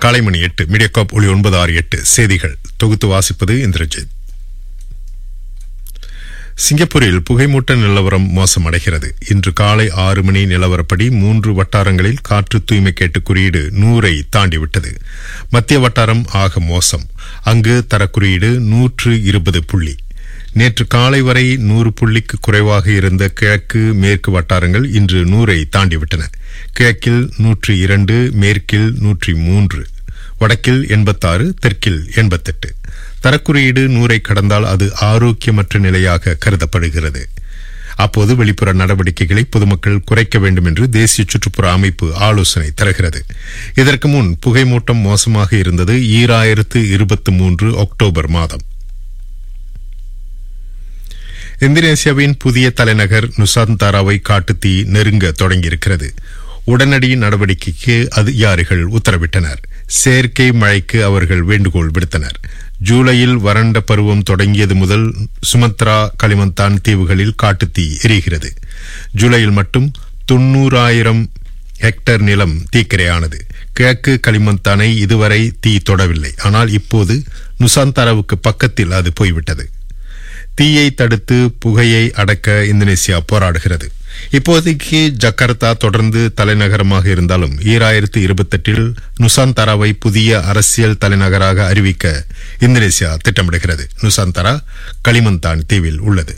காலை மணி எட்டு மீடியாகாப் ஒளி ஒன்பது ஆறு எட்டு செய்திகள் தொகுத்து வாசிப்பது இந்திரஜித் சிங்கப்பூரில் புகைமூட்ட நிலவரம் மோசமடைகிறது இன்று காலை ஆறு மணி நிலவரப்படி மூன்று வட்டாரங்களில் காற்று தூய்மை கேட்டு குறியீடு நூறை தாண்டிவிட்டது மத்திய வட்டாரம் ஆக மோசம் அங்கு தரக்குறியீடு நூற்று இருபது புள்ளி நேற்று காலை வரை நூறு புள்ளிக்கு குறைவாக இருந்த கிழக்கு மேற்கு வட்டாரங்கள் இன்று நூறை தாண்டிவிட்டன கிழக்கில் நூற்றி இரண்டு மேற்கில் நூற்றி மூன்று வடக்கில் எண்பத்தாறு தெற்கில் எண்பத்தெட்டு தரக்குறியீடு நூறை கடந்தால் அது ஆரோக்கியமற்ற நிலையாக கருதப்படுகிறது அப்போது வெளிப்புற நடவடிக்கைகளை பொதுமக்கள் குறைக்க வேண்டும் என்று தேசிய சுற்றுப்புற அமைப்பு ஆலோசனை தருகிறது இதற்கு முன் புகைமூட்டம் மோசமாக இருந்தது ஈராயிரத்து இருபத்தி மூன்று அக்டோபர் மாதம் இந்தோனேசியாவின் புதிய தலைநகர் நுசாந்தாராவை காட்டுத்தீ நெருங்க தொடங்கியிருக்கிறது உடனடி நடவடிக்கைக்கு அதிகாரிகள் உத்தரவிட்டனர் செயற்கை மழைக்கு அவர்கள் வேண்டுகோள் விடுத்தனர் ஜூலையில் வறண்ட பருவம் தொடங்கியது முதல் சுமத்ரா களிமந்தான் தீவுகளில் காட்டுத்தீ எரிகிறது ஜூலையில் மட்டும் தொன்னூறாயிரம் ஹெக்டேர் நிலம் தீக்கிரையானது கிழக்கு களிமந்தானை இதுவரை தீ தொடவில்லை ஆனால் இப்போது நுசாந்தாராவுக்கு பக்கத்தில் அது போய்விட்டது தீயை தடுத்து புகையை அடக்க இந்தோனேசியா போராடுகிறது இப்போதைக்கு ஜக்கார்த்தா தொடர்ந்து தலைநகரமாக இருந்தாலும் ஈராயிரத்து இருபத்தெட்டில் நுசாந்தராவை புதிய அரசியல் தலைநகராக அறிவிக்க இந்தோனேசியா திட்டமிடுகிறது நுசாந்தரா களிமந்தான் தீவில் உள்ளது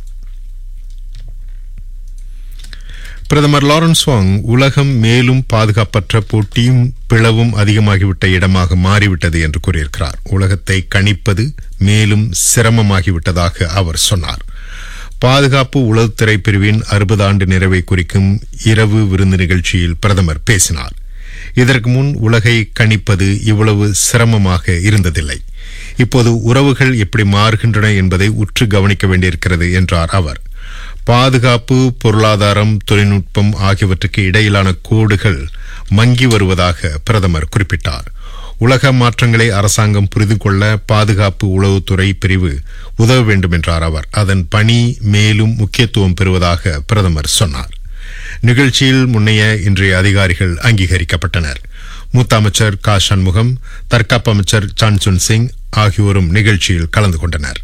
பிரதமர் லாரன்ஸ் வாங் உலகம் மேலும் பாதுகாப்பற்ற போட்டியும் பிளவும் அதிகமாகிவிட்ட இடமாக மாறிவிட்டது என்று கூறியிருக்கிறார் உலகத்தை கணிப்பது மேலும் சிரமமாகிவிட்டதாக அவர் சொன்னார் பாதுகாப்பு உளவுத்துறை பிரிவின் அறுபது ஆண்டு நிறைவை குறிக்கும் இரவு விருந்து நிகழ்ச்சியில் பிரதமர் பேசினார் இதற்கு முன் உலகை கணிப்பது இவ்வளவு சிரமமாக இருந்ததில்லை இப்போது உறவுகள் எப்படி மாறுகின்றன என்பதை உற்று கவனிக்க வேண்டியிருக்கிறது என்றார் அவர் பாதுகாப்பு பொருளாதாரம் தொழில்நுட்பம் ஆகியவற்றுக்கு இடையிலான கோடுகள் மங்கி வருவதாக பிரதமர் குறிப்பிட்டார் உலக மாற்றங்களை அரசாங்கம் புரிந்து கொள்ள பாதுகாப்பு உளவுத்துறை பிரிவு உதவ வேண்டும் என்றார் அவர் அதன் பணி மேலும் முக்கியத்துவம் பெறுவதாக பிரதமர் சொன்னார் நிகழ்ச்சியில் முன்னைய இன்றைய அதிகாரிகள் அங்கீகரிக்கப்பட்டனர் மூத்த அமைச்சர் கா சண்முகம் தற்காப்பு அமைச்சர் சான்சுன் சிங் ஆகியோரும் நிகழ்ச்சியில் கலந்து கொண்டனர்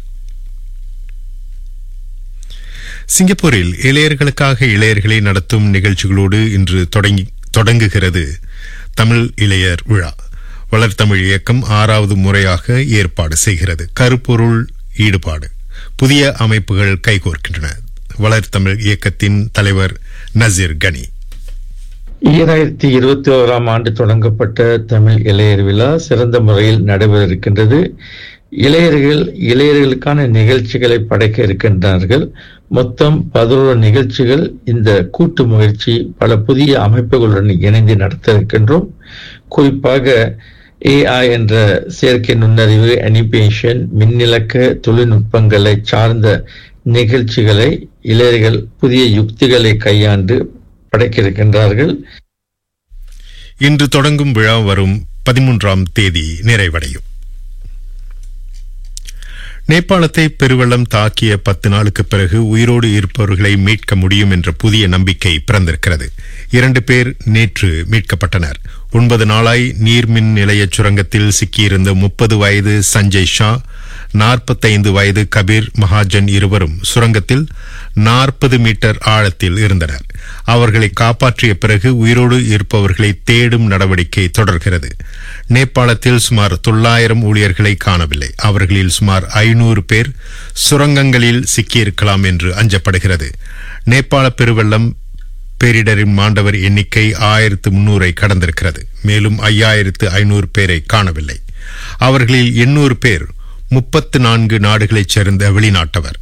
சிங்கப்பூரில் இளையர்களுக்காக இளையர்களை நடத்தும் நிகழ்ச்சிகளோடு இன்று தொடங்குகிறது தமிழ் இளையர் விழா வளர்த்தமிழ் இயக்கம் ஆறாவது முறையாக ஏற்பாடு செய்கிறது கருப்பொருள் ஈடுபாடு புதிய அமைப்புகள் கைகோர்க்கின்றன வளர்த்தமிழ் இயக்கத்தின் தலைவர் நசீர் கனி ஈராயிரத்தி இருபத்தி ஓராம் ஆண்டு தொடங்கப்பட்ட தமிழ் இளையர் விழா சிறந்த முறையில் நடைபெற இருக்கின்றது இளையர்கள் இளையர்களுக்கான நிகழ்ச்சிகளை படைக்க இருக்கின்றார்கள் மொத்தம் பதினோரு நிகழ்ச்சிகள் இந்த கூட்டு முயற்சி பல புதிய அமைப்புகளுடன் இணைந்து நடத்த இருக்கின்றோம் குறிப்பாக ஏஐ என்ற செயற்கை நுண்ணறிவு அனிபேஷன் மின்னிலக்க தொழில்நுட்பங்களை சார்ந்த நிகழ்ச்சிகளை இளையர்கள் புதிய யுக்திகளை கையாண்டு படைக்க இருக்கின்றார்கள் இன்று தொடங்கும் விழா வரும் பதிமூன்றாம் தேதி நிறைவடையும் நேபாளத்தை பெருவெள்ளம் தாக்கிய பத்து நாளுக்கு பிறகு உயிரோடு இருப்பவர்களை மீட்க முடியும் என்ற புதிய நம்பிக்கை பிறந்திருக்கிறது இரண்டு பேர் நேற்று மீட்கப்பட்டனர் ஒன்பது நாளாய் நீர்மின் நிலைய சுரங்கத்தில் சிக்கியிருந்த முப்பது வயது சஞ்சய் ஷா நாற்பத்தைந்து வயது கபீர் மகாஜன் இருவரும் சுரங்கத்தில் நாற்பது மீட்டர் ஆழத்தில் இருந்தனர் அவர்களை காப்பாற்றிய பிறகு உயிரோடு இருப்பவர்களை தேடும் நடவடிக்கை தொடர்கிறது நேபாளத்தில் சுமார் தொள்ளாயிரம் ஊழியர்களை காணவில்லை அவர்களில் சுமார் ஐநூறு பேர் சுரங்கங்களில் சிக்கியிருக்கலாம் என்று அஞ்சப்படுகிறது நேபாள பெருவெள்ளம் பேரிடரின் மாண்டவர் எண்ணிக்கை ஆயிரத்து முன்னூரை கடந்திருக்கிறது மேலும் ஐயாயிரத்து ஐநூறு பேரை காணவில்லை அவர்களில் எண்ணூறு பேர் முப்பத்து நான்கு நாடுகளைச் சேர்ந்த வெளிநாட்டவர்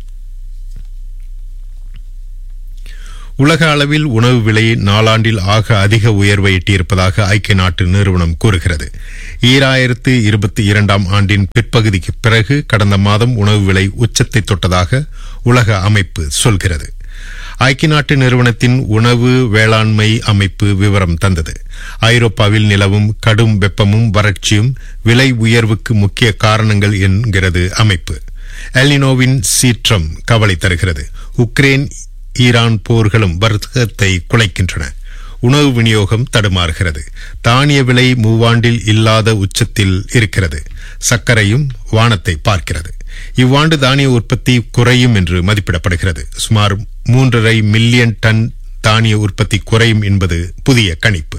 உலக அளவில் உணவு விலை நாளாண்டில் ஆக அதிக உயர்வை எட்டியிருப்பதாக ஐக்கிய நாட்டு நிறுவனம் கூறுகிறது ஈராயிரத்து இருபத்தி இரண்டாம் ஆண்டின் பிற்பகுதிக்கு பிறகு கடந்த மாதம் உணவு விலை உச்சத்தை தொட்டதாக உலக அமைப்பு சொல்கிறது ஐக்கிய நாட்டு நிறுவனத்தின் உணவு வேளாண்மை அமைப்பு விவரம் தந்தது ஐரோப்பாவில் நிலவும் கடும் வெப்பமும் வறட்சியும் விலை உயர்வுக்கு முக்கிய காரணங்கள் என்கிறது அமைப்பு எல்னினோவின் சீற்றம் கவலை தருகிறது உக்ரைன் ஈரான் போர்களும் வர்த்தகத்தை குலைக்கின்றன உணவு விநியோகம் தடுமாறுகிறது தானிய விலை மூவாண்டில் இல்லாத உச்சத்தில் இருக்கிறது சர்க்கரையும் வானத்தை பார்க்கிறது இவ்வாண்டு தானிய உற்பத்தி குறையும் என்று மதிப்பிடப்படுகிறது சுமார் மூன்றரை மில்லியன் டன் தானிய உற்பத்தி குறையும் என்பது புதிய கணிப்பு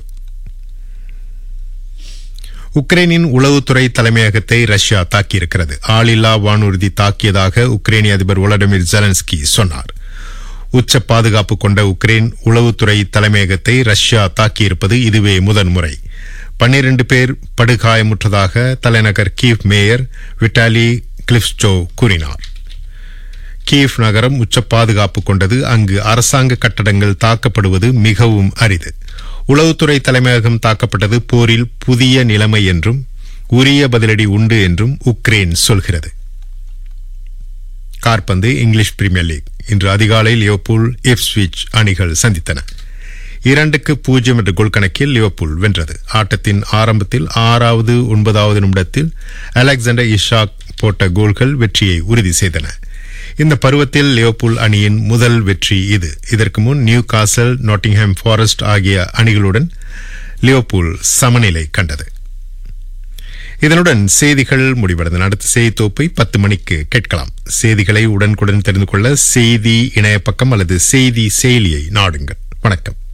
உக்ரைனின் உளவுத்துறை தலைமையகத்தை ரஷ்யா தாக்கியிருக்கிறது ஆளில்லா வானூர்தி தாக்கியதாக உக்ரைனிய அதிபர் ஒலடிமிர் ஜெலன்ஸ்கி சொன்னார் உச்ச பாதுகாப்பு கொண்ட உக்ரைன் உளவுத்துறை தலைமையகத்தை ரஷ்யா தாக்கியிருப்பது இதுவே முதன்முறை பன்னிரண்டு பேர் படுகாயமுற்றதாக தலைநகர் கீவ் மேயர் விட்டாலி கிளிப்ஸ்டோ கூறினார் கீவ் நகரம் உச்ச பாதுகாப்பு கொண்டது அங்கு அரசாங்க கட்டடங்கள் தாக்கப்படுவது மிகவும் அரிது உளவுத்துறை தலைமையகம் தாக்கப்பட்டது போரில் புதிய நிலைமை என்றும் உரிய பதிலடி உண்டு என்றும் உக்ரைன் சொல்கிறது கார்பந்து இங்கிலீஷ் பிரீமியர் லீக் இன்று அதிகாலை லியோபூல் இப்ஸ்விச் அணிகள் சந்தித்தன இரண்டுக்கு பூஜ்ஜியம் என்ற கோல் கணக்கில் லியோபூல் வென்றது ஆட்டத்தின் ஆரம்பத்தில் ஆறாவது ஒன்பதாவது நிமிடத்தில் அலெக்சாண்டர் இஷாக் போட்ட கோல்கள் வெற்றியை உறுதி செய்தன இந்த பருவத்தில் லியோபூல் அணியின் முதல் வெற்றி இது இதற்கு முன் நியூ காசல் நாட்டிங்ஹாம் ஃபாரஸ்ட் ஆகிய அணிகளுடன் லியோபூல் சமநிலை கண்டது இதனுடன் செய்திகள் முடிவடைந்தன அடுத்த செய்தி தொகுப்பை பத்து மணிக்கு கேட்கலாம் செய்திகளை உடனுக்குடன் தெரிந்து கொள்ள செய்தி இணைய பக்கம் அல்லது செய்தி செயலியை நாடுங்கள் வணக்கம்